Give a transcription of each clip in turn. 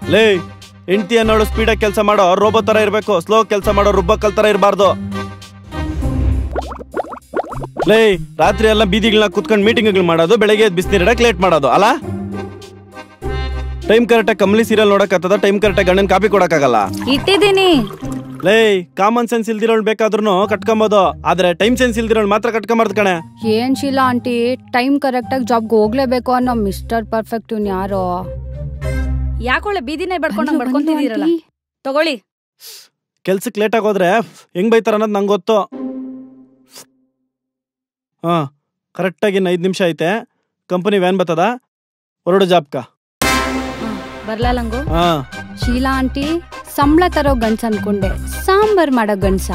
ಲೇ ಹೆಂಡತಿ ಅನ್ನೋಳು ಸ್ಪೀಡಾಗಿ ಕೆಲಸ ಮಾಡೋ ರೋಬೋ ತರ ಇರ್ಬೇಕು ಸ್ಲೋ ಕೆಲಸ ಮಾಡೋ ರುಬ್ಬಕ್ಕಲ್ ತರ ಇರಬಾರ್ದು ಲೇ ರಾತ್ರಿ ಎಲ್ಲ ಬೀದಿಗಳನ್ನ ಕುತ್ಕೊಂಡು ಮೀಟಿಂಗ್ಗಳು ಮಾಡೋದು ಬೆಳಗ್ಗೆ ಎದ್ದು ಬಿಸಿನೀರಿಡಕ್ ಲೇಟ್ ಮಾಡೋದು ಅಲ್ಲ ಟೈಮ್ ಕರೆಕ್ಟಾಗಿ ಕಮಲಿ ಸೀರಿಯಲ್ ನೋಡಕ್ಕಾಗ್ತದ ಟೈಮ್ ಕರೆಕ್ಟಾಗಿ ಗಂಡನ್ ಕಾಪಿ ಕೊಡಕ್ಕಾಗಲ್ಲ ಇಟ್ಟಿದ್ದೀನಿ ಲೇ ಕಾಮನ್ ಸೆನ್ಸ್ ಇಲ್ದಿರೋಳು ಬೇಕಾದ್ರೂ ಕಟ್ಕೊಂಬೋದು ಆದ್ರೆ ಟೈಮ್ ಸೆನ್ಸ್ ಇಲ್ದಿರೋಳು ಮಾತ್ರ ಕಟ್ಕೊಂಬಾರ್ದು ಕಣೆ ಏನ್ ಶೀಲಾ ಆಂಟಿ ಟೈಮ್ ಕರೆಕ್ಟಾಗಿ ಜಾಬ್ಗೆ ಹೋಗ್ಲೇಬೇಕು ಅನ್ನೋ ಮಿಸ್ಟರ್ ಪರ್ಫೆಕ್ಟ್ ಇವ್ನು ಯಾರೋ ಯಾಕೊಳ್ಳೆ ಬೀದಿನೇ ಬಡ್ಕೊಂಡಂಗ್ ಬಡ್ಕೊಂತಿದ್ದೀರಲ್ಲ ತಗೊಳ್ಳಿ ಕೆಲ್ಸಕ್ಕೆ ಲೇಟ್ ಆಗೋದ್ರೆ ಹೆಂಗ್ ಬೈತಾರ ಅನ್ನೋದು ನಂಗೆ ಗೊತ್ತು ಹಾ ಕರೆಕ್ಟಾಗಿ ಇನ್ನು ಐದು ನಿಮಿಷ ಐತೆ ಕಂಪನಿ ವ್ಯಾನ್ ಬರ್ತದ ಹೊರಡು ಜಾಬ್ಕ ಬರ್ಲಾ ಲಂಗು ಹಾ ಶೀಲಾ ಆಂಟಿ ಸಂಬಳ ತರೋ ಗಂಡ್ಸ್ ಅನ್ಕೊಂಡೆ ಸಾಂಬಾರ್ ಮಾಡೋ ಗಂಡ್ಸ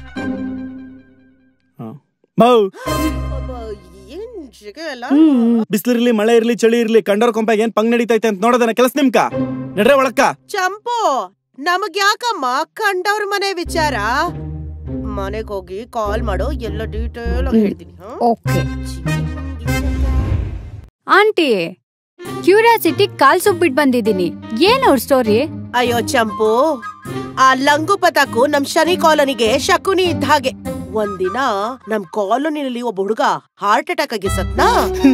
ಬೌ ಏನ್ ಜಿಗ ಎಲ್ಲ ಹ್ಮ್ ಬಿಸಿಲಿರ್ಲಿ ಮಳೆ ಇರ್ಲಿ ಚಳಿ ಇರ್ಲಿ ಕಂಡರ್ ಕೊಂಪಾಗ ಏನ್ ಪಂಗ್ ನಡೀತೈತೆ ಅಂತ ನೋಡೋದನ್ನ ಕೆಲಸ ನಿಮ್ಕ ನಡ್ರೆ ಒಳಕ್ಕ ಚಂಪು ನಮಗ್ ಯಾಕಮ್ಮ ಕಂಡವ್ರ ಮನೆ ವಿಚಾರ ಮನೆಗ್ ಹೋಗಿ ಕಾಲ್ ಮಾಡೋ ಎಲ್ಲ ಡೀಟೇಲ್ ಆಗಿ ಹೇಳ್ತೀನಿ ಹಾ? ಓಕೆ ಆಂಟಿ ಕ್ಯೂರಿಯಾಸಿಟಿ ಕಾಲ್ ಸುಬ್ಬಿಟ್ ಬಂದಿದ್ದೀನಿ ಏನ್ ಅವ್ರ ಸ್ಟೋರಿ ಅಯ್ಯೋ ಚಂಪು ಆ ಲಂಗು ಪತಾಕು ನಮ್ ಶನಿ ಕಾಲೋನಿಗೆ ಶಕುನಿ ಇದ್ದ ಹಾಗೆ ಒಂದಿನ ನಮ್ ಕಾಲೋನಿನಲ್ಲಿ ಒಬ್ಬ ಹುಡುಗ ಹಾರ್ಟ್ ಅಟ್ಯಾಕ್ ಆಗಿ ಸತ್ನಾ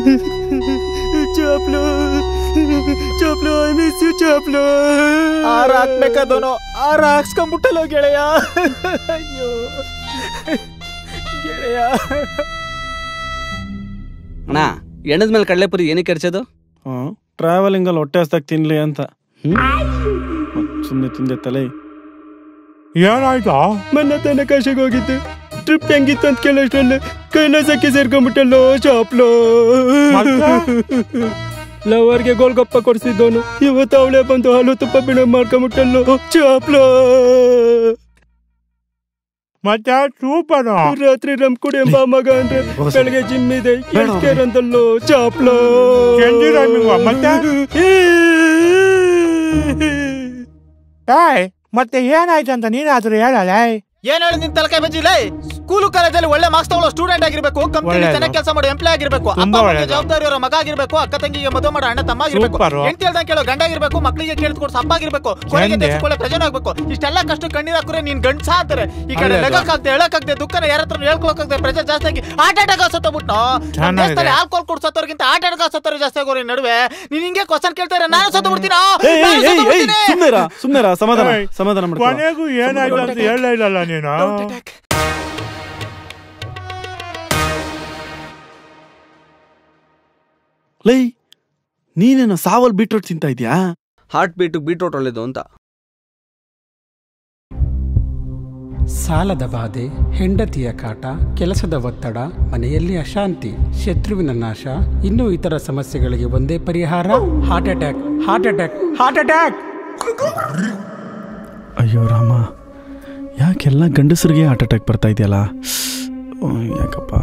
ಚಾಪ್ಲು ಚಾಪ್ಲು ಐ ಮಿಸ್ ಯು ಚಾಪ್ಲು ಆರ ಹಾಕ್ಬೇಕಾದವನು ಆರ ಹಾಕ್ಸ್ಕೊಂಡ್ಬಿಟ್ಟಲ್ಲ ಗೆಳೆಯ ಅಯ್ಯೋ ಗೆಳೆಯ ಅಣ್ಣ ಎಣ್ಣದ ಮೇಲೆ ಕಡಲೆಪುರಿ ಏನಕ್ಕೆ ಕರ್ಚೋದು ಟ್ರಾವೆಲಿಂಗ್ ಅಲ್ಲಿ ಹೊಟ್ಟೆ ಹಸ್ದಾಗ ತಿನ್ಲಿ ಅಂತ ಸುಮ್ಮನೆ ತಿಂದೆ ತಲೆ ಏನಾಯ್ತಾ ಮೊನ್ನೆ ತಾನೆ ಕಾಶಿಗೆ ಹೋಗಿದ್ದೆ ಟ್ರಿಪ್ ಹೆಂಗಿತ್ತು ಅಂತ ಕೇಳೋಷ್ಟ್ರಲ್ಲಿ ಕೈಲಾಸಕ್ಕೆ ಸೇರ್ಕೊಂಡ್ಬಿಟ್ಟಲ್ಲೋ ಚಾಪ್ಲೋ ಲವರ್ಗೆ ಗೋಲ್ಗಪ್ಪ ಕೊಡ್ಸಿದ್ದವನು ಇವತ್ತು ಅವಳೆ ಬಂದು ಹಾಲು ತುಪ್ಪ ಬಿಡ ಮಾಡ್ಕೊಂಡ್ಬಿಟ್ಟಲ್ಲೋ ಚಾಪ್ಲೋ ಮತ್ತೆ ಸೂಪರ್ ರಾತ್ರಿ ರಮ್ ಕುಡಿ ಎಂಬ ಮಗ ಅಂದ್ರೆ ಬೆಳಗ್ಗೆ ಜಿಮ್ ಇದೆ ಕೇರ್ ಅಂತಲ್ಲೋ ಚಾಪ್ಲೋ ಚಂಡಿ rhyming ಆ? ಮತ್ತೆ? ಏಯ್ ಮತ್ತೆ ಏನಾಯ್ತಂತ ನೀನಾದ್ರೂ ಹೇಳಲ್ಲ ಏನ್ ಹೇಳಿ ನಿನ್ ತಲಕಾಯಿ ಬಜ್ಜಿಲ್ಲ ಸ್ಕೂಲು ಕಾಲೇಜಲ್ಲಿ ಒಳ್ಳೆ ಮಾರ್ಕ್ಸ್ ತಗೊಳ್ಳೋ ಸ್ಟೂಡೆಂಟ್ ಆಗಿರ್ಬೇಕು ಕಂಪನಿ ಒಳ್ಳೇದು. ಚೆನ್ನಾಗಿ ಕೆಲಸ ಮಾಡೋ ಎಂಪ್ಲಾಯ್ ಆಗಿರ್ಬೇಕು ಅಪ್ಪ ತುಂಬಾ ಅಮ್ಮಗೆ ಒಳ್ಳೇದು. ಜವಾಬ್ದಾರಿ ಇರೋ ಮಗ ಆಗಿರ್ಬೇಕು ಅಕ್ಕ ತಂಗಿಗೆ ಮದುವೆ ಮಾಡೋ ಅಣ್ಣ ತಮ್ಮ ಆಗಿರ್ಬೇಕು Super. ಹೆಂಡತಿ ಹೇಳ್ದಂಗೆ ಕೇಳೋ ಗಂಡ ಆಗಿರ್ಬೇಕು ಮಕ್ಕಳಿಗೆ ಕೇಳಿದ್ ಕೊಡ್ಸೋ ಅಪ್ಪ ಆಗಿರ್ಬೇಕು ಕೊನೆಗೆ ಚಂದೆ. ದೇಶಕ್ಕೆ ಪ್ರಜನ ಆಗ್ಬೇಕು ಇಷ್ಟೆಲ್ಲ ಕಷ್ಟ ಕಣ್ಣೀರ್ ಹಾಕ್ರೆ ನೀನ್ ಗಂಡ್ಸ ಅಂತಾರೆ ಈ ಕಡೆ ಒಳ್ಳೇದು. ಲೆಗಕ್ಕಾಗ್ದೆ ಹೇಳಕ್ಕಾಗ್ದೆ ದುಃಖನ ಯಾರ ಹತ್ರ ಹೇಳ್ಕೊಳಕ್ಕಾಗ್ದೆ ಪ್ರೆಜರ್ ಜಾಸ್ತಿ ಆಗಿ ಹಾರ್ಟ್ ಅಟ್ಯಾಕ್ ಸತ್ತೋಗ್ಬಿಟ್ಟು ನಮ್ಮ ಚೆನ್ನಾಗಿದೆ. ದೇಶದಲ್ಲಿ ಆಲ್ಕೋಲ್ ಕುಡ್ಸತ್ತವ್ರಿಗಿಂತ ಹಾರ್ಟ್ ಅಟ್ಯಾಕ್ ಸತ್ತವ್ರು ಜಾಸ್ತಿ ಆಗೋರು ಈ ನಡುವೆ ನೀನ್ ಹಿಂಗೆ ಕ್ವಶನ್ ಕೇಳ್ತಾರೆ ನಾನು ಸತ್ತು ಬಿಡ್ತೀನ ಸುಮ್ಮನೆರ ಸುಮ್ಮನೆರ ಸಮಾಧಾನ ಏಯ್, ಸಮಾಧಾನ ಮಾಡ್ಕೊ ಕೊನೆಗೂ ಏನಾಯ್ತು ಅಂತ ಹೇಳಲೇ ಇಲ್ಲಲ್ಲ ನೀನು ಲೈ ನೀನೇನೋ ಸಾವಲ್ ಬೀಟ್ರೋಟ್ ತಿಂತಾ ಇದ್ಯಾ ಹಾರ್ಟ್ ಬೀಟು ಬೀಟ್ರೋಟ್ ಒಳ್ಳೇದು ಅಂತ ಸಾಲದ ಬಾಧೆ ಹೆಂಡತಿಯ ಕಾಟ ಕೆಲಸದ ಒತ್ತಡ ಮನೆಯಲ್ಲಿ ಅಶಾಂತಿ ಶತ್ರುವಿನ ನಾಶ ಇನ್ನೂ ಇತರ ಸಮಸ್ಯೆಗಳಿಗೆ ಒಂದೇ ಪರಿಹಾರ heart attack heart attack heart attack ಅಯ್ಯೋ ರಾಮ ಯಾಕೆಲ್ಲ ಗಂಡಸರಿಗೆ ಹಾರ್ಟ್ ಅಟ್ಯಾಕ್ ಬರ್ತಾ ಇದೆಯಲ್ಲ ಓ, ಯಾಕಪ್ಪ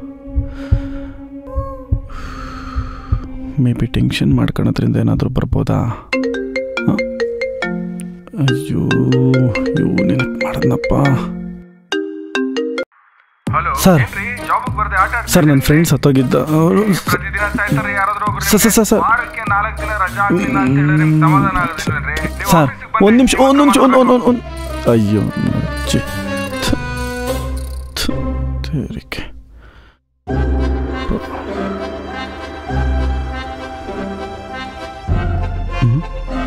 ಮೇ ಬಿ ಟೆನ್ಷನ್ ಮಾಡ್ಕೊಳೋದ್ರಿಂದ ಏನಾದರೂ ಬರ್ಬೋದಾ ಹ? ಅಯ್ಯೋ ಇವು ನೆನಪು ಮಾಡಿದ್ನಪ್ಪ ಸರ್ ಸರ್ ನನ್ನ ಫ್ರೆಂಡ್ಸ್ ಹತ್ತೋಗಿದ್ದ ಅವರು sir sir sir sir sir ಒಂದು ನಿಮಿಷ ಒಂದು ನಿಮಿಷ ಒಂದು ಒಂದು ಒಂದು ಅಯ್ಯೋ ನಚ್ಚಿ. ಥು. ಥು. ತೇರಿಕೆ ಹ್ಮ್?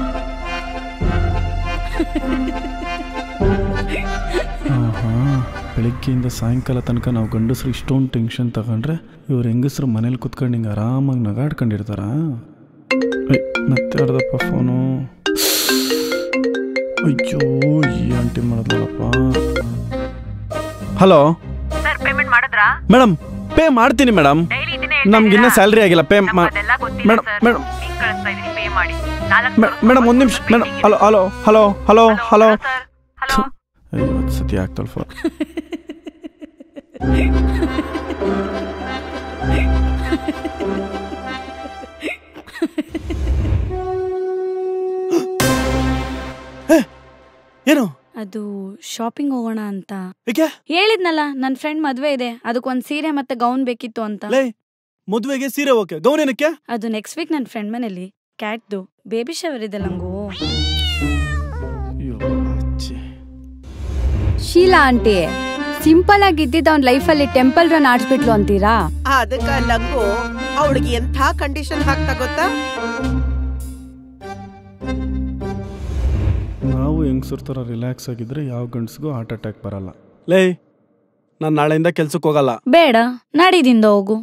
ಆಹಾ, ಬೆಳಿಗ್ಗೆಯಿಂದ ಸಾಯಂಕಾಲ ತನಕ ನಾವು ಗಂಡಸರು ಇಷ್ಟೊಂದು ಟೆನ್ಷನ್ ತಗೊಂಡ್ರೆ ಇವ್ರು ಹೆಂಗಸರು ಮನೇಲಿ ಕುತ್ಕೊಂಡು ಹಿಂಗೆ ಆರಾಮಾಗಿ ನಗಾಡ್ಕೊಂಡಿರ್ತಾರ ಮತ್ತೆ ಅರ್ಧಪ್ಪ ಫೋನು ಅಯ್ಯೋ ಈ ಆಂಟಿ ಮಾಡಿದ್ಲಪ್ಪ ಹಲೋ ಸರ್ ಪೇಮೆಂಟ್ ಮಾಡಿದ್ರಾ ಮೇಡಮ್ ಪೇ ಮಾಡ್ತೀನಿ ಮೇಡಮ್ ಡೈಲಿ ಇದನ್ನೇ ನಮ್ಗಿನ್ನ ಸ್ಯಾಲ್ರಿ ಆಗಿಲ್ಲ ಪೇ ನಮ್ಗೆ ಅದೆಲ್ಲ ಗೊತ್ತಿಲ್ಲ ಮೇಡಮ್ ಸರ್ ಮೇಡಮ್ ಲಿಂಕ್ ಕಳಿಸ್ತಾ ಇದೀನಿ ಪೇ ಮಾಡಿ ನಾಲ್ಕು ಮೇಡಮ್ ಒಂದು ನಿಮಿಷ madam hello hello hello hello hello sir hello ಐವತ್ತು ಸತಿ ಆಗ್ತಲ್ಲ ಫೋನ್ ಏನು ಅದು ಶಾಪಿಂಗ್ ಹೋಗೋಣ ಅಂತ ಏಕೆ ಹೇಳಿದ್ನಲ್ಲ ನನ್ ಫ್ರೆಂಡ್ ಮದ್ವೆ ಇದೆ ಅದಕ್ಕೊಂದ್ ಸೀರೆ ಮತ್ತೆ ಗೌನ್ ಬೇಕಿತ್ತು ಅಂತ ಲೇ ಮದುವೆಗೆ ಸೀರೆ ಓಕೆ ಗೌನ್ ಏನಕ್ಕೆ ಅದು ನೆಕ್ಸ್ಟ್ ವೀಕ್ ನನ್ ಫ್ರೆಂಡ್ ಮನೇಲಿ ಕ್ಯಾಟ್ದು ಬೇಬಿ ಶವರ್ ಇದೆ ನಂಗು ಶೀಲಾ ಆಂಟಿ ಸಿಂಪಲ್ ಆಗಿ ಇದ್ದಿದ್ದ ಅವ್ನ ಲೈಫಲ್ಲಿ ಟೆಂಪಲ್ ರನ್ ಆಡ್ಸ್ಬಿಟ್ಲು ಅಂತೀರಾ ಅದಕ್ಕ ಲಂಗು ಅವಳಿಗೆ ಎಂಥ ಕಂಡೀಷನ್ ಹಾಕ್ತಾ ಗೊತ್ತಾ ನಾವು ಹೆಂಗ್ಸರ್ ಥರ ರಿಲ್ಯಾಕ್ಸ್ ಆಗಿದ್ರೆ ಯಾವ ಗಂಡಸ್ಗೂ ಹಾರ್ಟ್ ಅಟ್ಯಾಕ್ ಬರಲ್ಲ ಲೇ ನಾನು ನಾಳೆಯಿಂದ ಕೆಲ್ಸಕ್ಕೆ ಹೋಗಲ್ಲ ಬೇಡ ನಾಡಿದಿಂದ ಹೋಗು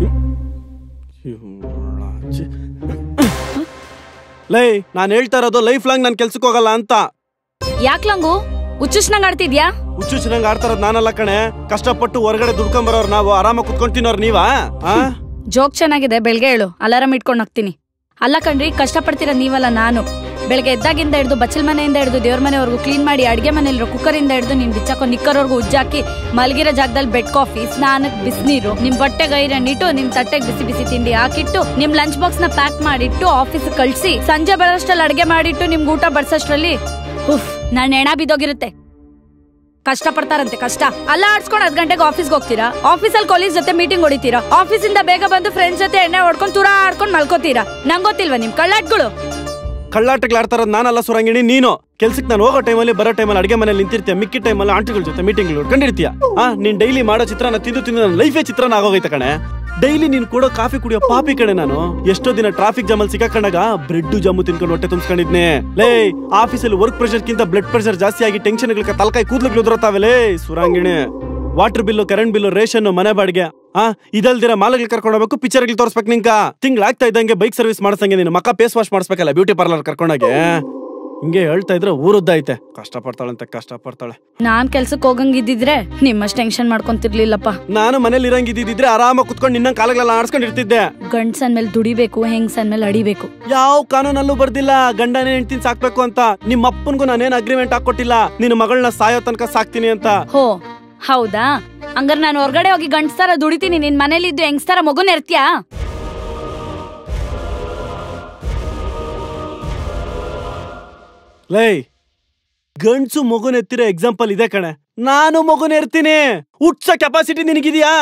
ಲೇ ನಾನು ಹೇಳ್ತಾ ಇರೋದು ಲೈಫ್ ಲಾಂಗ್ ನಾನು ಕೆಲ್ಸಕ್ಕೆ ಹೋಗಲ್ಲ ಅಂತ ಯಾಕ್ಲಂಗು ಹುಚ್ಚುಚ್ನಂಗ್ ಆಡ್ತಿದ್ಯಾ ಹುಚ್ಚುಚ್ಚನಂಗ್ ಆಡ್ತಾ ಇರೋದು ನಾನಲ್ಲ ಕಣೆ ಕಷ್ಟಪಟ್ಟು ಹೊರಗಡೆ ದುಡ್ಕೊಂಬರೋರು ನಾವು ಆರಾಮಾಗಿ ಕುತ್ಕೊಂಡ್ ತಿನ್ನೋರು ನೀವಾ ಆ ಜೋಕ್ ಚೆನ್ನಾಗಿದೆ ಬೆಳಗ್ಗೆ ಹೇಳು ಅಲಾರಾಮ್ ಇಟ್ಕೊಂಡು ಹೋಗ್ತೀನಿ ಅಲ್ಲ ಕಣ್ರಿ ಕಷ್ಟಪಡ್ತೀರ ನೀವಲ್ಲ ನಾನು ಬೆಳಗ್ಗೆ ಎದ್ದಾಗಿಂದ ಹಿಡಿದು ಬಚ್ಚಲ್ ಮನೆಯಿಂದ ಹಿಡಿದು ದೇವ್ರ ಮನೆವರೆಗೂ ಕ್ಲೀನ್ ಮಾಡಿ ಅಡಿಗೆ ಮನೆಯಲ್ಲಿರೋ ಕುಕ್ಕರಿಂದ ಹಿಡಿದು ನಿನ್ ಬಿಚ್ಚಾಕೋ ನಿಕ್ಕರ್ವರೆಗೂ ಉಜ್ಜಾಕಿ ಮಲಗಿರೋ ಜಾಗದಲ್ಲಿ ಬೆಡ್ ಕಾಫಿ ಸ್ನಾನಕ್ ಬಿಸಿನೀರು ನಿಮ್ ಬಟ್ಟೆಗೆ ಐರನ್ ಇಟ್ಟು ನಿಮ್ ತಟ್ಟೆಗೆ ಬಿಸಿ ಬಿಸಿ ತಿಂಡಿ ಹಾಕಿಟ್ಟು ನಿಮ್ ಲಂಚ್ ಬಾಕ್ಸ್ ನ ಪ್ಯಾಕ್ ಮಾಡಿಟ್ಟು ಆಫೀಸ್ ಕಳ್ಸಿ ಸಂಜೆ ಬರೋಷ್ಟ್ರಲ್ಲಿ ಅಡಿಗೆ ಮಾಡಿಟ್ಟು ನಿಮ್ಗೆ ಊಟ ಬಡ್ಸೋಷ್ಟ್ರಲ್ಲಿ ಉಫ್ ನಾನ್ ಹೆಣ ಬಿದ್ದೋಗಿರುತ್ತೆ ಕಷ್ಟ ಪಡ್ತಾರಂತೆ ಕಷ್ಟ ಅಲ್ಲ ಆಡ್ಸ್ಕೊಂಡು ಹತ್ತು ಗಂಟೆಗೆ ಆಫೀಸ್ಗೆ ಹೋಗ್ತೀರಾ ಆಫೀಸಲ್ಲಿ ಕೊಲೀಸ್ ಜೊತೆ ಮೀಟಿಂಗ್ ಹೊಡಿತೀರಾ ಆಫೀಸಿಂದ ಬೇಗ ಬಂದು ಫ್ರೆಂಡ್ಸ್ ಜೊತೆ ಎಣ್ಣೆ ಹೊಡ್ಕೊಂಡು ತುರ ಆಡ್ಕೊಂಡು ಮಲ್ಕೋತೀರಾ ನಂಗೊತ್ತಿಲ್ವಾ ನಿಮ್ ಕಳ್ಳಾಟ್ಗಳು ಕಳ್ಳಾಟಗಳು ಆಡ್ತಾ ಇರೋದು ನಾನಲ್ಲ ಸುರಂಗಿಣಿ ನೀನು ಕೆಲ್ಸಕ್ಕೆ ನಾನು ಹೋಗೋ ಟೈಮಲ್ಲಿ ಬರೋ ಟೈಮಲ್ಲಿ ಅಡಿಗೆ ಮನೇಲಿ ನಿಂತಿರ್ತೀಯ ಮಿಕ್ಕಿ ಟೈಮಲ್ಲಿ ಆಂಟಿಗಳ ಜೊತೆ ಮೀಟಿಂಗ್ ಹೊಡ್ಕೊಂಡಿರ್ತೀಯ ಆ ನೀನ್ ಡೈಲಿ ಮಾಡೋ ಚಿತ್ರಾನ ತಿಂದು ತಿಂದು ನನ್ನ ಲೈಫೇ ಚಿತ್ರಾನ ಆಗೋಗೈತೆ ಕಣೆ ಡೈಲಿ ನೀನ್ ಕೊಡೋ ಕಾಫಿ ಕುಡಿಯೋ ಪಾಪಿ ಕಣೆ ನಾನು ಎಷ್ಟೋ ದಿನ ಟ್ರಾಫಿಕ್ ಜಾಮಲ್ಲಿ ಸಿಕ್ಕಾಕೊಂಡಾಗ ಬ್ರೆಡ್ ಜಾಮು ತಿನ್ಕೊಂಡು ಹೊಟ್ಟೆ ತುಂಬಿಸ್ಕೊಂಡಿದ್ನೆ ಲೇ ಆಫೀಸಲ್ಲಿ ವರ್ಕ್ ಪ್ರೆಷರ್ಗಿಂತ ಬ್ಲಡ್ ಪ್ರೆಷರ್ ಜಾಸ್ತಿ ಆಗಿ ಟೆನ್ಷನ್ ತಲಕಾಯಿ ಕೂದ್ಲು ಉದುರತಾವೆ ಲೇ Surangini water bill current bill ration ಮನೆ ಬಾಡಿಗೆ ಆ ಇದಲ್ದಿರ ಮಾಲಗಳು ಕರ್ಕೊಂಡು ಹೋಗ್ಬೇಕು ಪಿಕ್ಚರ್ಗಳು ತೋರಿಸ್ಬೇಕು ನಿಂಕ ತಿಂಗ್ಳು ಆಗ್ತಾ ಇದ್ದಂಗೆ ಬೈಕ್ ಸರ್ವಿಸ್ ಮಾಡ್ಸಂಗೆ ನೀನು ಮಕ್ಕ ಫೇಸ್ ವಾಶ್ ಮಾಡಿಸ್ಬೇಕಲ್ಲ ಬ್ಯೂಟಿ ಪಾರ್ಲರ್ ಕರ್ಕೊಂಡೋಗಿ ಹಿಂಗೆ ಹೇಳ್ತಾ ಇದ್ರೆ ಊರುದ್ದೈತೆ ಕಷ್ಟ ಪಡ್ತಾಳಂತೆ ಕಷ್ಟ ಪಡ್ತಾಳೆ ನಾನ್ ಕೆಲ್ಸಕ್ಕೆ ಹೋಗಂಗಿದ್ದಿದ್ರೆ ನಿಮ್ಮಷ್ಟು ಟೆನ್ಷನ್ ಮಾಡ್ಕೊಂತಿರ್ಲಿಲ್ಲಪ್ಪ ನಾನು ಮನೇಲಿ ಇರಂಗಿದ್ದಿದ್ರೆ ಆರಾಮಾಗಿ ಕುತ್ಕೊಂಡು ನಿನ್ನ ಕಾಲಗಳೆಲ್ಲ ಆಡ್ಸ್ಕೊಂಡು ಇರ್ತಿದ್ದೆ ಗಂಡ್ಸನ್ ಮೇಲೆ ದುಡಿಬೇಕು ಹೆಂಗ್ಸನ್ ಮೇಲೆ ಅಡಿಬೇಕು ಯಾವ ಕಾನೂನಲ್ಲೂ ಬರ್ದಿಲ್ಲ ಗಂಡನೇ ಹೆಂಡ್ತಿನ ಸಾಕ್ಬೇಕು ಅಂತ ನಿಮ್ಮ ಅಪ್ಪನ್ಗೂ ನಾನೇನ್ ಅಗ್ರಿಮೆಂಟ್ ಹಾಕೊಟ್ಟಿಲ್ಲ ನಿನ್ನ ಮಗಳನ್ನ ಸಾಯೋ ತನಕ ಸಾಕ್ತೀನಿ ಅಂತ ಹೋ ಹೌದಾ ಹಂಗಾರೆ ನಾನು ಹೊರಗಡೆ ಹೋಗಿ ಗಂಡ್ಸ್ತರ ದುಡಿತೀನಿ ನಿನ್ ಮನೇಲಿ ಇದ್ದು ಹೆಂಗ್ಸ್ತರ ಮಗುನ ಇರ್ತ್ಯಾ ಲೈ ಗಂಡ್ಸು ಮಗುನ ಎತ್ತಿರೋ ಎಕ್ಸಾಂಪಲ್ ಇದೆ ಕಣೆ ನಾನು ಮಗುನ ಇರ್ತೀನಿ ಹುಟ್ಸ ಕೆಪಾಸಿಟಿ ನಿನಗಿದ್ಯಾ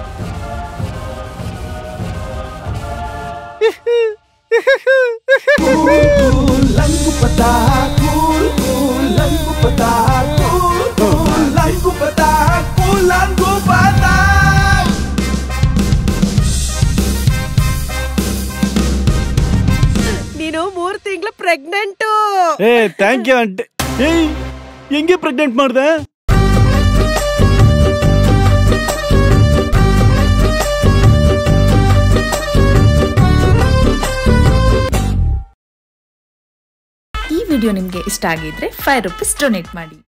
ನೀನು ಮೂರ್ ತಿಂಗಳು ಪ್ರೆಗ್ನೆಂಟು ಏ ಥ್ಯಾಂಕ್ ಯು ಅಂಟಿ ಏಯ್ ಹೆಂಗೆ ಪ್ರೆಗ್ನೆಂಟ್ ಮಾಡ್ದೆ ಈ ವಿಡಿಯೋ ನಿಮಗೆ ಇಷ್ಟ ಆಗಿದ್ರೆ ಫೈವ್ ರುಪೀಸ್ ಡೊನೇಟ್ ಮಾಡಿ